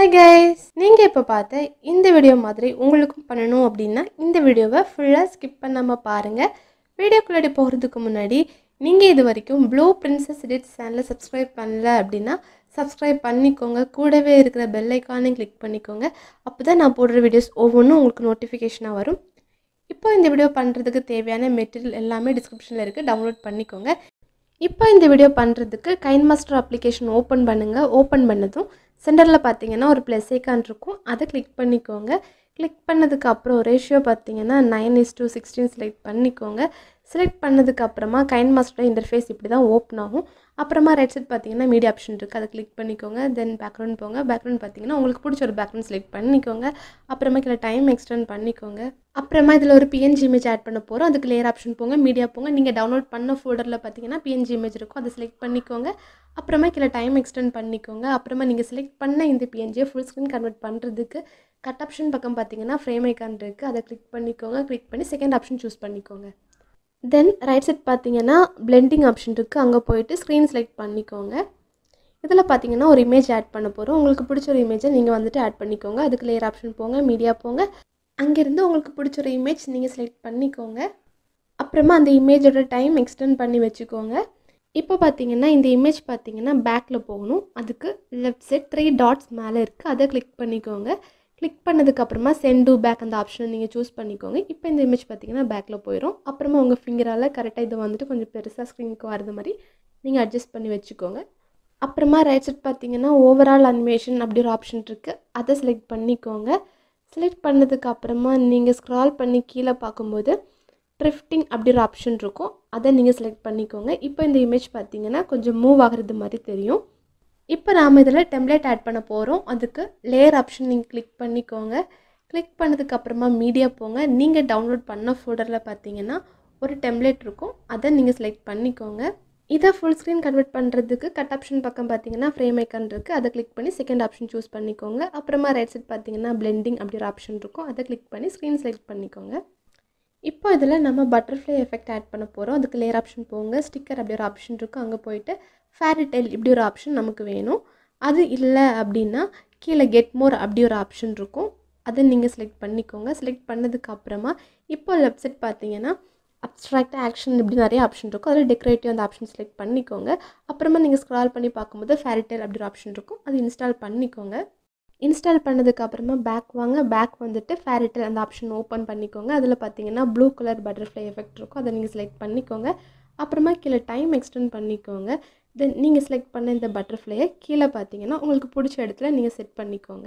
hi guys நீங்கள் இப்போ பார்த்த இந்த வீடியோ மாதிரி உங்களுக்கும் பண்ணணும் அப்படின்னா இந்த வீடியோவை ஃபுல்லாக ஸ்கிப் பண்ணாமல் பாருங்கள் வீடியோக்குள்ளாடி போகிறதுக்கு முன்னாடி நீங்கள் இது வரைக்கும் ப்ளூ பிரின்சஸ் எடிட் சேனலை சப்ஸ்கிரைப் பண்ணல அப்படின்னா சப்ஸ்கிரைப் பண்ணிக்கோங்க கூடவே இருக்கிற பெல் ஐக்கானையும் கிளிக் பண்ணிக்கோங்க அப்போ தான் நான் போடுற வீடியோஸ் ஒவ்வொன்றும் உங்களுக்கு நோட்டிஃபிகேஷனாக வரும் இப்போ இந்த வீடியோ பண்ணுறதுக்கு தேவையான மெட்டீரியல் எல்லாமே டிஸ்கிரிப்ஷனில் இருக்குது டவுன்லோட் பண்ணிக்கோங்க இப்போ இந்த வீடியோ பண்ணுறதுக்கு கைன் மாஸ்டர் அப்ளிகேஷன் ஓப்பன் பண்ணுங்கள் ஓப்பன் பண்ணதும் சென்டரில் பார்த்தீங்கன்னா ஒரு ப்ளஸ் ஐக்கான் இருக்கும் அதை கிளிக் பண்ணிக்கோங்க கிளிக் பண்ணதுக்கு அப்புறம் ரேஷியோ பார்த்தீங்கன்னா nine is to sixteen select பண்ணிக்கோங்க செலக்ட் பண்ணதுக்கு அப்புறமா கைன் மாஸ்டர் இன்டர்ஃபேஸ் இப்படி தான் ஓப்பன் ஆகும் அப்புறமா ரைட் சைட் பார்த்தீங்கன்னா மீடியா ஆப்ஷன் இருக்குது அதை கிளிக் பண்ணிக்கோங்க தென் பேக்ரவுண்ட் போங்க பேக்ரவுண்ட் பார்த்தீங்கன்னா உங்களுக்கு பிடிச்ச ஒரு பேக்ரவுண்ட் செலக்ட் பண்ணிக்கோங்க அப்புறமா கீழே டைம் எக்ஸ்டெண்ட் பண்ணிக்கோங்க அப்புறமா இதில் ஒரு பிஎன்ஜி இமேஜ் ஆட் பண்ண போகிறோம் அதுக்கு லேயர் ஆப்ஷன் போங்க மீடியா போங்க நீங்கள் டவுன்லோட் பண்ண ஃபோல்டரில் பார்த்தீங்கன்னா பிஎன்ஜி இமேஜ் இருக்கும் அதை செலக்ட் பண்ணிக்கோங்க அப்புறமா கீழே டைம் எக்ஸ்டெண்ட் பண்ணிக்கோங்க அப்புறமா நீங்கள் செலக்ட் பண்ண இந்த பிஎன்ஜியை ஃபுல் ஸ்க்ரீன் கன்வெர்ட் பண்ணுறதுக்கு கட் ஆப்ஷன் பக்கம் பார்த்தீங்கன்னா ஃப்ரேம் ஐக்கான் இருக்குது அதை கிளிக் பண்ணிக்கோங்க கிளிக் பண்ணி செகண்ட் ஆப்ஷன் சூஸ் பண்ணிக்கோங்க தென் ரைட் சைட் பார்த்தீங்கன்னா பிளெண்டிங் ஆப்ஷன் இருக்குது அங்கே போயிட்டு ஸ்க்ரீன் செலக்ட் பண்ணிக்கோங்க இதில் பார்த்தீங்கன்னா ஒரு இமேஜ் ஆட் பண்ண போகிறோம் உங்களுக்கு பிடிச்ச ஒரு இமேஜை நீங்கள் வந்துட்டு ஆட் பண்ணிக்கோங்க அதுக்கு லேயர் ஆப்ஷன் போங்க மீடியா போங்க அங்கேருந்து உங்களுக்கு பிடிச்ச ஒரு இமேஜ் நீங்கள் செலக்ட் பண்ணிக்கோங்க அப்புறமா அந்த இமேஜோட டைம் எக்ஸ்டெண்ட் பண்ணி வச்சுக்கோங்க இப்போ பார்த்தீங்கன்னா இந்த இமேஜ் பார்த்தீங்கன்னா பேக்கில் போகணும் அதுக்கு லெஃப்ட் சைட் த்ரீ டாட்ஸ் மேலே இருக்குது அதை கிளிக் பண்ணிக்கோங்க கிளிக் பண்ணதுக்கப்புறமா சென்ட் டு பேக் அந்த ஆப்ஷனை நீங்கள் சூஸ் பண்ணிக்கோங்க இப்போ இந்த இமேஜ் பார்த்தீங்கன்னா பேக்கில் போயிடும் அப்புறமா உங்கள் ஃபிங்கரால் கரெக்டாக இதை வந்துட்டு கொஞ்சம் பெருசாக ஸ்க்ரீனுக்கு வரது மாதிரி நீங்கள் அட்ஜஸ்ட் பண்ணி வச்சுக்கோங்க அப்புறமா ரைட் சைட் பார்த்தீங்கன்னா ஓவரால் அனிமேஷன் அப்படி ஒரு ஆப்ஷன் இருக்குது அதை செலக்ட் பண்ணிக்கோங்க செலக்ட் பண்ணதுக்கு அப்புறமா நீங்கள் ஸ்க்ரால் பண்ணி கீழே பார்க்கும்போது ட்ரிஃப்டிங் அப்படி ஒரு ஆப்ஷன் இருக்கும் அதை நீங்கள் செலக்ட் பண்ணிக்கோங்க இப்போ இந்த இமேஜ் பார்த்தீங்கன்னா கொஞ்சம் மூவ் ஆகிறது மாதிரி தெரியும் இப்போ நாம் இதில் டெம்ப்ளேட் ஆட் பண்ண போகிறோம் அதுக்கு லேயர் ஆப்ஷன் நீங்கள் கிளிக் பண்ணிக்கோங்க கிளிக் பண்ணதுக்கு அப்புறமா மீடியா போங்க நீங்கள் டவுன்லோட் பண்ண ஃபோல்டரில் பார்த்தீங்கன்னா ஒரு டெம்ப்ளேட் இருக்கும் அதை நீங்கள் செலக்ட் பண்ணிக்கோங்க இதை ஃபுல் ஸ்க்ரீன் கன்வெர்ட் பண்ணுறதுக்கு கட் ஆப்ஷன் பக்கம் பார்த்தீங்கன்னா ஃப்ரேம் ஐக்கான் இருக்குது அதை கிளிக் பண்ணி செகண்ட் ஆப்ஷன் சூஸ் பண்ணிக்கோங்க அப்புறமா ரைட் சைட் பார்த்தீங்கன்னா பிளெண்டிங் அப்படி ஒரு ஆப்ஷன் இருக்கும் அதை கிளிக் பண்ணி ஸ்க்ரீன் செலக்ட் பண்ணிக்கோங்க இப்போ இதில் நம்ம பட்டர்ஃப்ளை எஃபெக்ட் ஆட் பண்ண போகிறோம் அதுக்கு லேயர் ஆப்ஷன் போங்க ஸ்டிக்கர் அப்படி ஒரு ஆப்ஷன் இருக்கும் அங்கே போயிட்டு ஃபேரி டெல் இப்படி ஒரு ஆப்ஷன் நமக்கு வேணும் அது இல்லை அப்படின்னா கீழே கெட் மோர் அப்படி ஒரு ஆப்ஷன் இருக்கும் அதை நீங்கள் செலக்ட் பண்ணிக்கோங்க செலக்ட் பண்ணதுக்கு அப்புறமா இப்போ லெஃப்ட் சைட் பார்த்தீங்கன்னா அப்ட்ராக்ட் ஆக்ஷன் இப்படி நிறைய ஆப்ஷன் இருக்கும் அதில் டெக்கரேட்டிவ் அந்த ஆப்ஷன் செலக்ட் பண்ணிக்கோங்க அப்புறமா நீங்கள் ஸ்க்ரால் பண்ணி பார்க்கும்போது ஃபேரிடெல் அப்படி ஒரு ஆப்ஷன் இருக்கும் அது இன்ஸ்டால் பண்ணிக்கோங்க இன்ஸ்டால் பண்ணதுக்கு அப்புறமா பேக் வாங்க பேக் வந்துட்டு ஃபேரிட்டல் அந்த ஆப்ஷன் ஓப்பன் பண்ணிக்கோங்க அதில் பார்த்தீங்கன்னா ப்ளூ கலர் பட்டர்ஃப்ளை எஃபெக்ட் இருக்கும் அதை நீங்கள் செலக்ட் பண்ணிக்கோங்க அப்புறமா கீழே டைம் எக்ஸ்டெண்ட் பண்ணிக்கோங்க தென் நீங்கள் செலக்ட் பண்ண இந்த பட்டர்ஃப்ளையை கீழே பார்த்தீங்கன்னா உங்களுக்கு பிடிச்ச இடத்துல நீங்கள் செட் பண்ணிக்கோங்க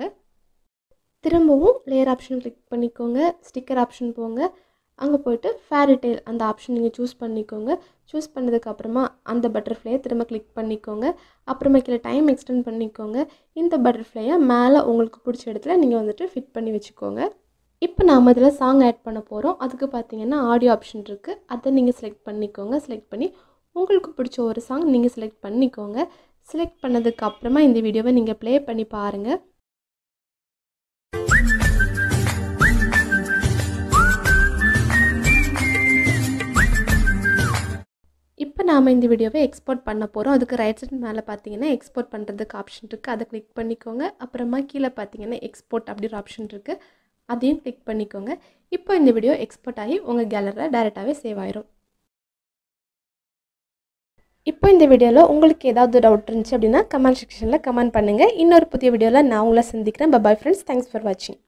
திரும்பவும் லேயர் ஆப்ஷன் கிளிக் பண்ணிக்கோங்க ஸ்டிக்கர் ஆப்ஷன் போங்க அங்கே போயிட்டு ஃபேரிடெயில் அந்த ஆப்ஷன் நீங்கள் சூஸ் பண்ணிக்கோங்க சூஸ் பண்ணதுக்கப்புறமா அந்த பட்டர்ஃப்ளையை திரும்ப கிளிக் பண்ணிக்கோங்க அப்புறமா கீழே டைம் எக்ஸ்டெண்ட் பண்ணிக்கோங்க இந்த பட்டர்ஃப்ளையை மேலே உங்களுக்கு பிடிச்ச இடத்துல நீங்கள் வந்துட்டு ஃபிட் பண்ணி வச்சுக்கோங்க இப்போ நாம் இதில் சாங் ஆட் பண்ண போகிறோம் அதுக்கு பார்த்தீங்கன்னா ஆடியோ ஆப்ஷன் இருக்குது அதை நீங்கள் செலக்ட் பண்ணிக்கோங்க செலக்ட் பண்ணி உங்களுக்கு பிடிச்ச ஒரு சாங் நீங்கள் செலக்ட் பண்ணிக்கோங்க செலக்ட் பண்ணதுக்கு அப்புறமா இந்த வீடியோவை நீங்கள் ப்ளே பண்ணி பாருங்கள் இப்போ நாம் இந்த வீடியோவை எக்ஸ்போர்ட் பண்ண போகிறோம் அதுக்கு ரைட் சைட் மேலே பார்த்தீங்கன்னா எக்ஸ்போர்ட் பண்ணுறதுக்கு ஆப்ஷன் இருக்குது அதை கிளிக் பண்ணிக்கோங்க அப்புறமா கீழே பார்த்தீங்கன்னா எக்ஸ்போர்ட் அப்படி ஒரு ஆப்ஷன் இருக்குது அதையும் கிளிக் பண்ணிக்கோங்க இப்போ இந்த வீடியோ எக்ஸ்போர்ட் ஆகி உங்கள் கேலரியில் டேரெக்டாகவே சேவ் ஆயிரும் இப்போ இந்த வீடியோவில் உங்களுக்கு ஏதாவது டவுட் இருந்துச்சு அப்படின்னா கமெண்ட் செக்ஷனில் கமெண்ட் பண்ணுங்கள் இன்னொரு புதிய வீடியோவில் நான் உங்களை சந்திக்கிறேன் பபாய் ஃப்ரெண்ட்ஸ் தேங்க்ஸ் ஃபார் வாட்சிங்